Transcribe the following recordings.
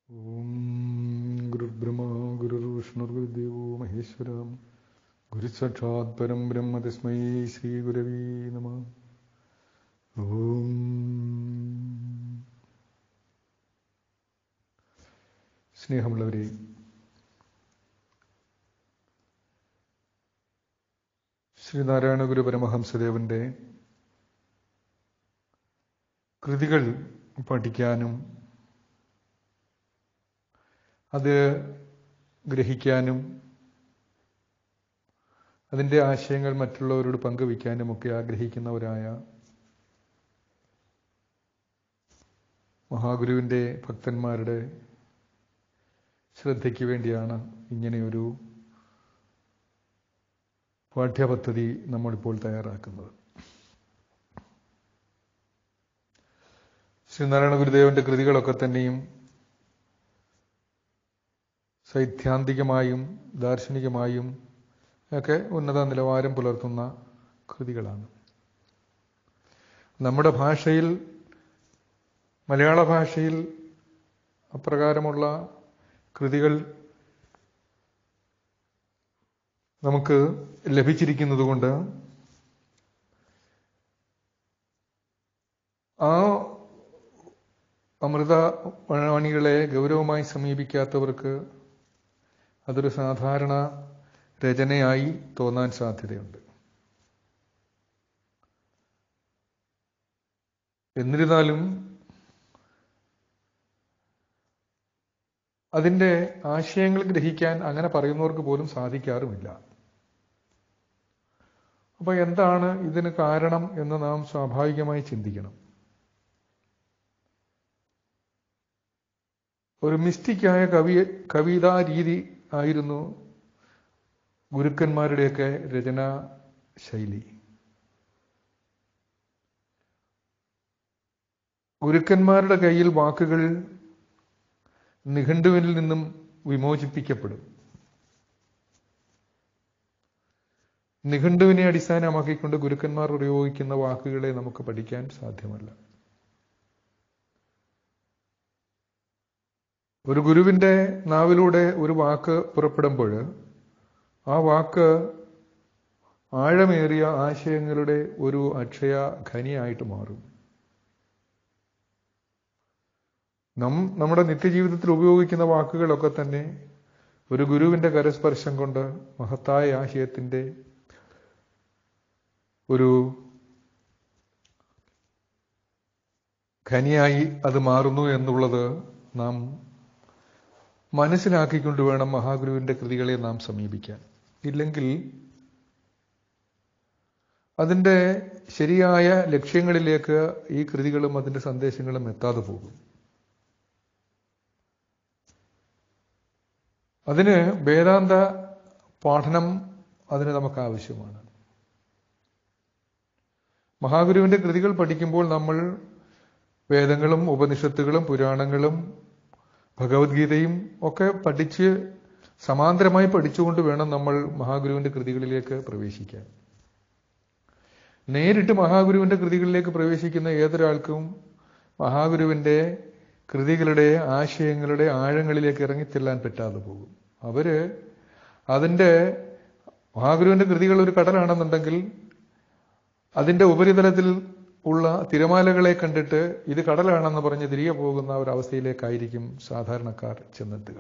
ഓം ഗുരുർബ്രഹ്മ ഗുരുർവിഷ്ണുർഗുരുദേവോ മഹേശ്വര ഗുരുസാക്ഷാത് പരം ബ്രഹ്മ തസ്മൈ ശ്രീ ഗുരവീ നമ ഓം സ്നേഹമുള്ളവരെ ശ്രീനാരായണ ഗുരു പരമഹംസദേവന്റെ കൃതികൾ പഠിക്കാനും അത് ഗ്രഹിക്കാനും അതിൻ്റെ ആശയങ്ങൾ മറ്റുള്ളവരോട് പങ്കുവയ്ക്കാനും ഒക്കെ ആഗ്രഹിക്കുന്നവരായ മഹാഗുരുവിൻ്റെ ഭക്തന്മാരുടെ ശ്രദ്ധയ്ക്ക് വേണ്ടിയാണ് ഇങ്ങനെയൊരു പാഠ്യപദ്ധതി നമ്മളിപ്പോൾ തയ്യാറാക്കുന്നത് ശ്രീനാരായണ ഗുരുദേവന്റെ കൃതികളൊക്കെ തന്നെയും സൈദ്ധാന്തികമായും ദാർശനികമായും ഒക്കെ ഉന്നത നിലവാരം പുലർത്തുന്ന കൃതികളാണ് നമ്മുടെ ഭാഷയിൽ മലയാള ഭാഷയിൽ അപ്രകാരമുള്ള കൃതികൾ നമുക്ക് ലഭിച്ചിരിക്കുന്നതുകൊണ്ട് ആ അമൃത വാണികളെ ഗൗരവമായി സമീപിക്കാത്തവർക്ക് അതൊരു സാധാരണ രചനയായി തോന്നാൻ സാധ്യതയുണ്ട് എന്നിരുന്നാലും അതിൻ്റെ ആശയങ്ങൾ ഗ്രഹിക്കാൻ അങ്ങനെ പറയുന്നവർക്ക് പോലും സാധിക്കാറുമില്ല അപ്പൊ എന്താണ് ഇതിന് കാരണം എന്ന് നാം സ്വാഭാവികമായി ചിന്തിക്കണം ഒരു മിസ്റ്റിക്കായ കവി കവിതാ രീതി ആയിരുന്നു ഗുരുക്കന്മാരുടെയൊക്കെ രചനാ ശൈലി ഗുരുക്കന്മാരുടെ കയ്യിൽ വാക്കുകൾ നിഘണ്ടുവിനിൽ നിന്നും വിമോചിപ്പിക്കപ്പെടും നിഘണ്ടുവിനെ അടിസ്ഥാനമാക്കിക്കൊണ്ട് ഗുരുക്കന്മാർ ഉപയോഗിക്കുന്ന വാക്കുകളെ നമുക്ക് പഠിക്കാൻ സാധ്യമല്ല ഒരു ഗുരുവിന്റെ നാവിലൂടെ ഒരു വാക്ക് പുറപ്പെടുമ്പോൾ ആ വാക്ക് ആഴമേറിയ ആശയങ്ങളുടെ ഒരു അക്ഷയ ഖനിയായിട്ട് മാറും നം നമ്മുടെ നിത്യജീവിതത്തിൽ ഉപയോഗിക്കുന്ന വാക്കുകളൊക്കെ തന്നെ ഒരു ഗുരുവിന്റെ കരസ്പർശം കൊണ്ട് മഹത്തായ ആശയത്തിന്റെ ഒരു ഖനിയായി അത് മാറുന്നു എന്നുള്ളത് നാം മനസ്സിലാക്കിക്കൊണ്ട് വേണം മഹാഗുരുവിന്റെ കൃതികളെ നാം സമീപിക്കാൻ ഇല്ലെങ്കിൽ അതിൻ്റെ ശരിയായ ലക്ഷ്യങ്ങളിലേക്ക് ഈ കൃതികളും അതിൻ്റെ സന്ദേശങ്ങളും എത്താതെ പോകും അതിന് വേദാന്ത പഠനം അതിന് നമുക്ക് ആവശ്യമാണ് മഹാഗുരുവിന്റെ കൃതികൾ പഠിക്കുമ്പോൾ നമ്മൾ വേദങ്ങളും ഉപനിഷത്തുകളും പുരാണങ്ങളും ഭഗവത്ഗീതയും ഒക്കെ പഠിച്ച് സമാന്തരമായി പഠിച്ചുകൊണ്ട് വേണം നമ്മൾ മഹാഗുരുവിന്റെ കൃതികളിലേക്ക് പ്രവേശിക്കാൻ നേരിട്ട് മഹാഗുരുവിന്റെ കൃതികളിലേക്ക് പ്രവേശിക്കുന്ന ഏതൊരാൾക്കും മഹാഗുരുവിന്റെ കൃതികളുടെ ആശയങ്ങളുടെ ആഴങ്ങളിലേക്ക് ഇറങ്ങിച്ചെല്ലാൻ പറ്റാതെ പോകും അവര് അതിൻ്റെ മഹാഗുരുവിന്റെ കൃതികൾ ഒരു കടലാണെന്നുണ്ടെങ്കിൽ അതിന്റെ ഉപരിതലത്തിൽ ഉള്ള തിരമാലകളെ കണ്ടിട്ട് ഇത് കടലാണെന്ന് പറഞ്ഞ് തിരികെ പോകുന്ന ഒരവസ്ഥയിലേക്കായിരിക്കും സാധാരണക്കാർ ചെന്നെത്തുക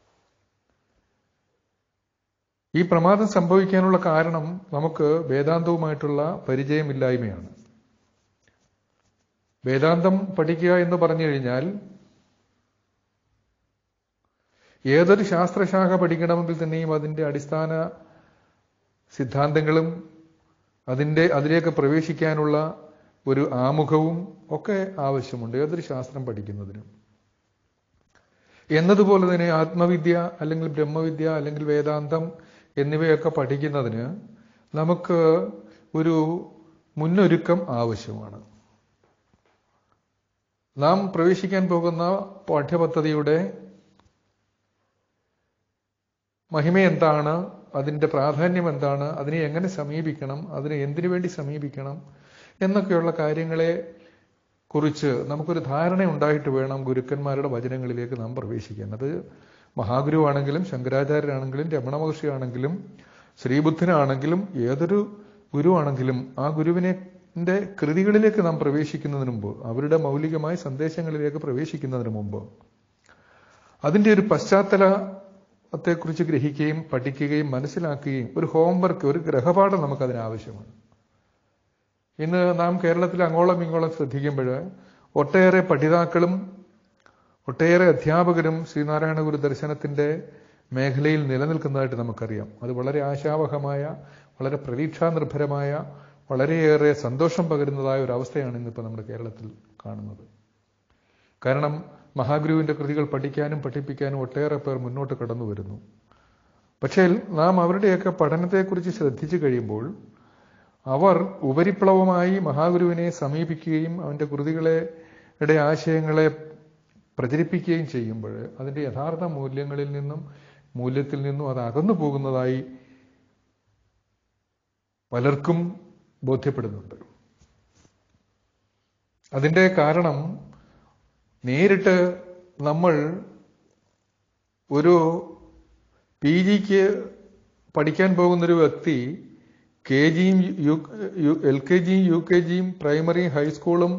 ഈ പ്രമാദം സംഭവിക്കാനുള്ള കാരണം നമുക്ക് വേദാന്തവുമായിട്ടുള്ള പരിചയമില്ലായ്മയാണ് വേദാന്തം പഠിക്കുക എന്ന് പറഞ്ഞു കഴിഞ്ഞാൽ ഏതൊരു ശാസ്ത്രശാഖ പഠിക്കണമെങ്കിൽ തന്നെയും അതിൻ്റെ അടിസ്ഥാന സിദ്ധാന്തങ്ങളും അതിൻ്റെ അതിലേക്ക് പ്രവേശിക്കാനുള്ള ഒരു ആമുഖവും ഒക്കെ ആവശ്യമുണ്ട് ഏതൊരു ശാസ്ത്രം പഠിക്കുന്നതിനും എന്നതുപോലെ തന്നെ ആത്മവിദ്യ അല്ലെങ്കിൽ ബ്രഹ്മവിദ്യ അല്ലെങ്കിൽ വേദാന്തം എന്നിവയൊക്കെ പഠിക്കുന്നതിന് നമുക്ക് ഒരു മുന്നൊരുക്കം ആവശ്യമാണ് നാം പ്രവേശിക്കാൻ പോകുന്ന പാഠ്യപദ്ധതിയുടെ മഹിമ എന്താണ് അതിൻ്റെ പ്രാധാന്യം എന്താണ് അതിനെ എങ്ങനെ സമീപിക്കണം അതിനെ എന്തിനു വേണ്ടി സമീപിക്കണം എന്നൊക്കെയുള്ള കാര്യങ്ങളെ കുറിച്ച് നമുക്കൊരു ധാരണ ഉണ്ടായിട്ട് വേണം ഗുരുക്കന്മാരുടെ വചനങ്ങളിലേക്ക് നാം പ്രവേശിക്കാൻ അത് മഹാഗുരുവാണെങ്കിലും ശങ്കരാചാര്യരാണെങ്കിലും രമണ മഹർഷിയാണെങ്കിലും ശ്രീബുദ്ധനാണെങ്കിലും ഏതൊരു ഗുരുവാണെങ്കിലും ആ ഗുരുവിനെ കൃതികളിലേക്ക് നാം പ്രവേശിക്കുന്നതിന് മുമ്പ് അവരുടെ മൗലികമായ സന്ദേശങ്ങളിലേക്ക് പ്രവേശിക്കുന്നതിന് മുമ്പ് അതിൻ്റെ ഒരു പശ്ചാത്തലത്തെക്കുറിച്ച് ഗ്രഹിക്കുകയും പഠിക്കുകയും മനസ്സിലാക്കുകയും ഒരു ഹോംവർക്ക് ഒരു ഗ്രഹപാഠം നമുക്കതിന് ആവശ്യമാണ് ഇന്ന് നാം കേരളത്തിൽ അങ്ങോളം ഇങ്ങോളം ശ്രദ്ധിക്കുമ്പോൾ ഒട്ടേറെ പഠിതാക്കളും ഒട്ടേറെ അധ്യാപകരും ശ്രീനാരായണ ഗുരു ദർശനത്തിന്റെ മേഖലയിൽ നിലനിൽക്കുന്നതായിട്ട് നമുക്കറിയാം അത് വളരെ ആശാവഹമായ വളരെ പ്രതീക്ഷാനിർഭരമായ വളരെയേറെ സന്തോഷം പകരുന്നതായ ഒരു അവസ്ഥയാണ് ഇന്നിപ്പോൾ നമ്മുടെ കേരളത്തിൽ കാണുന്നത് കാരണം മഹാഗുരുവിന്റെ കൃതികൾ പഠിക്കാനും പഠിപ്പിക്കാനും ഒട്ടേറെ പേർ മുന്നോട്ട് കടന്നു വരുന്നു പക്ഷേ നാം അവരുടെയൊക്കെ പഠനത്തെക്കുറിച്ച് ശ്രദ്ധിച്ചു കഴിയുമ്പോൾ അവർ ഉപരിപ്ലവമായി മഹാഗുരുവിനെ സമീപിക്കുകയും അവന്റെ കൃതികളെ ആശയങ്ങളെ പ്രചരിപ്പിക്കുകയും ചെയ്യുമ്പോൾ അതിന്റെ യഥാർത്ഥ മൂല്യങ്ങളിൽ നിന്നും മൂല്യത്തിൽ നിന്നും അത് അകന്നു പോകുന്നതായി പലർക്കും ബോധ്യപ്പെടുന്നുണ്ട് അതിന്റെ കാരണം നേരിട്ട് നമ്മൾ ഒരു പി ജിക്ക് പഠിക്കാൻ പോകുന്നൊരു വ്യക്തി കെ ജിയും യു എൽ കെ ജിയും യു കെ ജിയും പ്രൈമറി ഹൈസ്കൂളും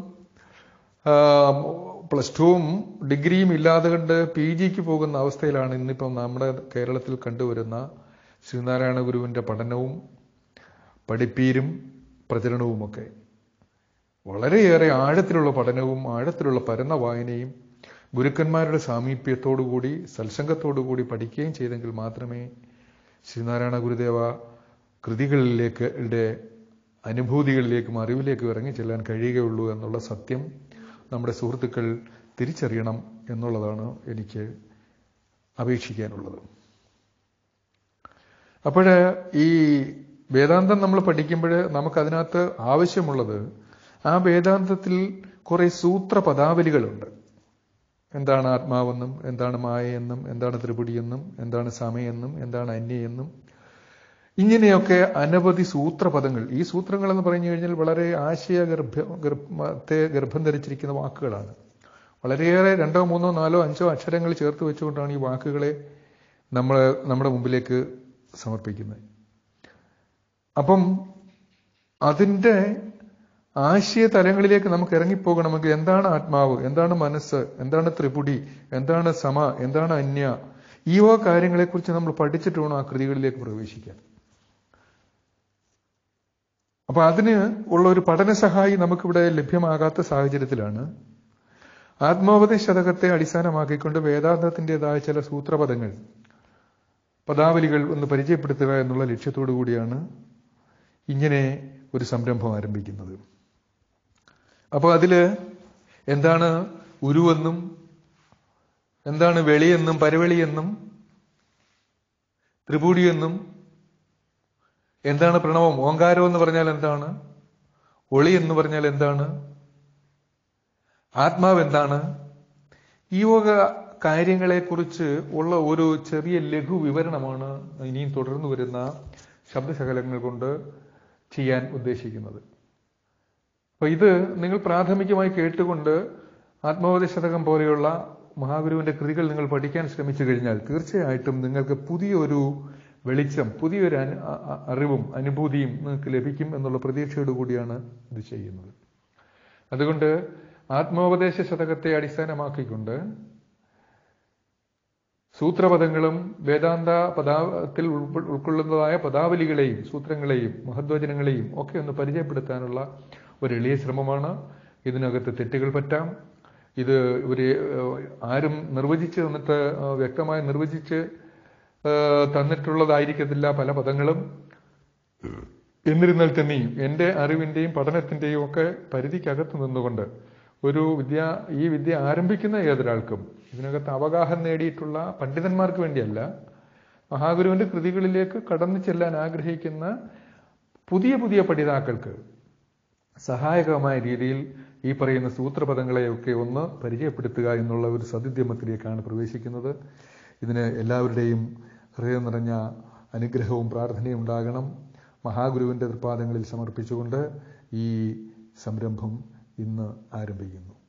പ്ലസ് ടുവും ഡിഗ്രിയും ഇല്ലാതെ കണ്ട് പി ജിക്ക് പോകുന്ന അവസ്ഥയിലാണ് ഇന്നിപ്പം നമ്മുടെ കേരളത്തിൽ കണ്ടുവരുന്ന ശ്രീനാരായണ ഗുരുവിന്റെ പഠനവും പഠിപ്പീരും പ്രചരണവുമൊക്കെ വളരെയേറെ ആഴത്തിലുള്ള പഠനവും ആഴത്തിലുള്ള പരന്ന വായനയും ഗുരുക്കന്മാരുടെ സാമീപ്യത്തോടുകൂടി സത്സംഗത്തോടുകൂടി പഠിക്കുകയും ചെയ്തെങ്കിൽ മാത്രമേ ശ്രീനാരായണ ഗുരുദേവ കൃതികളിലേക്ക് അനുഭൂതികളിലേക്കും അറിവിലേക്കും ഇറങ്ങി ചെല്ലാൻ കഴിയുകയുള്ളൂ എന്നുള്ള സത്യം നമ്മുടെ സുഹൃത്തുക്കൾ തിരിച്ചറിയണം എന്നുള്ളതാണ് എനിക്ക് അപേക്ഷിക്കാനുള്ളത് അപ്പോൾ ഈ വേദാന്തം നമ്മൾ പഠിക്കുമ്പോൾ നമുക്കതിനകത്ത് ആവശ്യമുള്ളത് ആ വേദാന്തത്തിൽ കുറെ സൂത്ര പദാവലികളുണ്ട് എന്താണ് ആത്മാവെന്നും എന്താണ് മായയെന്നും എന്താണ് ത്രിപുടിയെന്നും എന്താണ് സമയെന്നും എന്താണ് അന്യയെന്നും ഇങ്ങനെയൊക്കെ അനവധി സൂത്രപദങ്ങൾ ഈ സൂത്രങ്ങൾ എന്ന് പറഞ്ഞു കഴിഞ്ഞാൽ വളരെ ആശയ ഗർഭ ഗർഭത്തെ ഗർഭം ധരിച്ചിരിക്കുന്ന വാക്കുകളാണ് വളരെയേറെ രണ്ടോ മൂന്നോ നാലോ അഞ്ചോ അക്ഷരങ്ങൾ ചേർത്ത് വെച്ചുകൊണ്ടാണ് ഈ വാക്കുകളെ നമ്മൾ നമ്മുടെ മുമ്പിലേക്ക് സമർപ്പിക്കുന്നത് അപ്പം അതിൻ്റെ ആശയ തലങ്ങളിലേക്ക് നമുക്ക് ഇറങ്ങിപ്പോകണമെങ്കിൽ എന്താണ് ആത്മാവ് എന്താണ് മനസ്സ് എന്താണ് ത്രിപുടി എന്താണ് സമ എന്താണ് അന്യ ഈ വക കാര്യങ്ങളെക്കുറിച്ച് നമ്മൾ പഠിച്ചിട്ട് വേണം ആ കൃതികളിലേക്ക് പ്രവേശിക്കാൻ അപ്പൊ അതിന് ഉള്ള ഒരു പഠന സഹായി നമുക്കിവിടെ ലഭ്യമാകാത്ത സാഹചര്യത്തിലാണ് ആത്മോപദേശ ശതകത്തെ അടിസ്ഥാനമാക്കിക്കൊണ്ട് വേദാന്തത്തിൻ്റെതായ ചില സൂത്രപദങ്ങൾ പദാവലികൾ ഒന്ന് പരിചയപ്പെടുത്തുക എന്നുള്ള ലക്ഷ്യത്തോടു കൂടിയാണ് ഇങ്ങനെ ഒരു സംരംഭം ആരംഭിക്കുന്നത് അപ്പോൾ അതില് എന്താണ് ഉരുവെന്നും എന്താണ് വെളിയെന്നും പരവെളിയെന്നും ത്രിപുടിയെന്നും എന്താണ് പ്രണവം ഓങ്കാരം എന്ന് പറഞ്ഞാൽ എന്താണ് ഒളി എന്ന് പറഞ്ഞാൽ എന്താണ് ആത്മാവ് എന്താണ് ഈ വക കാര്യങ്ങളെക്കുറിച്ച് ഉള്ള ഒരു ചെറിയ ലഘു വിവരണമാണ് ഇനിയും തുടർന്നു വരുന്ന ശബ്ദശകലങ്ങൾ കൊണ്ട് ചെയ്യാൻ ഉദ്ദേശിക്കുന്നത് അപ്പൊ ഇത് നിങ്ങൾ പ്രാഥമികമായി കേട്ടുകൊണ്ട് ആത്മോപദേശതകം പോലെയുള്ള മഹാഗുരുവിന്റെ കൃതികൾ നിങ്ങൾ പഠിക്കാൻ ശ്രമിച്ചു കഴിഞ്ഞാൽ തീർച്ചയായിട്ടും നിങ്ങൾക്ക് പുതിയൊരു വെളിച്ചം പുതിയൊരു അറിവും അനുഭൂതിയും നിങ്ങൾക്ക് ലഭിക്കും എന്നുള്ള പ്രതീക്ഷയോടു കൂടിയാണ് ഇത് ചെയ്യുന്നത് അതുകൊണ്ട് ആത്മോപദേശ ശതകത്തെ അടിസ്ഥാനമാക്കിക്കൊണ്ട് സൂത്രപദങ്ങളും വേദാന്ത പദാത്തിൽ ഉൾക്കൊള്ളുന്നതായ പദാവലികളെയും സൂത്രങ്ങളെയും മഹദ്വചനങ്ങളെയും ഒക്കെ ഒന്ന് പരിചയപ്പെടുത്താനുള്ള ഒരു എളിയ ശ്രമമാണ് ഇതിനകത്ത് തെറ്റുകൾ പറ്റാം ഇത് ഒരു ആരും നിർവചിച്ച് തന്നിട്ട് വ്യക്തമായി നിർവചിച്ച് തന്നിട്ടുള്ളതായിരിക്കത്തില്ല പല പദങ്ങളും എന്നിരുന്നാൽ തന്നെയും എൻ്റെ അറിവിൻ്റെയും പഠനത്തിൻ്റെയും ഒക്കെ പരിധിക്കകത്ത് നിന്നുകൊണ്ട് ഒരു വിദ്യ ഈ വിദ്യ ആരംഭിക്കുന്ന ഏതൊരാൾക്കും ഇതിനകത്ത് അവഗാഹം നേടിയിട്ടുള്ള പണ്ഡിതന്മാർക്ക് വേണ്ടിയല്ല മഹാഗുരുവിന്റെ കൃതികളിലേക്ക് കടന്നു ചെല്ലാൻ ആഗ്രഹിക്കുന്ന പുതിയ പുതിയ പഠിതാക്കൾക്ക് സഹായകമായ രീതിയിൽ ഈ പറയുന്ന സൂത്രപദങ്ങളെയൊക്കെ ഒന്ന് പരിചയപ്പെടുത്തുക എന്നുള്ള ഒരു സതുദ്യമത്തിലേക്കാണ് പ്രവേശിക്കുന്നത് ഇതിന് എല്ലാവരുടെയും ഹൃദയം നിറഞ്ഞ അനുഗ്രഹവും പ്രാർത്ഥനയും ഉണ്ടാകണം മഹാഗുരുവിന്റെ തൃപ്പാദങ്ങളിൽ സമർപ്പിച്ചുകൊണ്ട് ഈ സംരംഭം ഇന്ന് ആരംഭിക്കുന്നു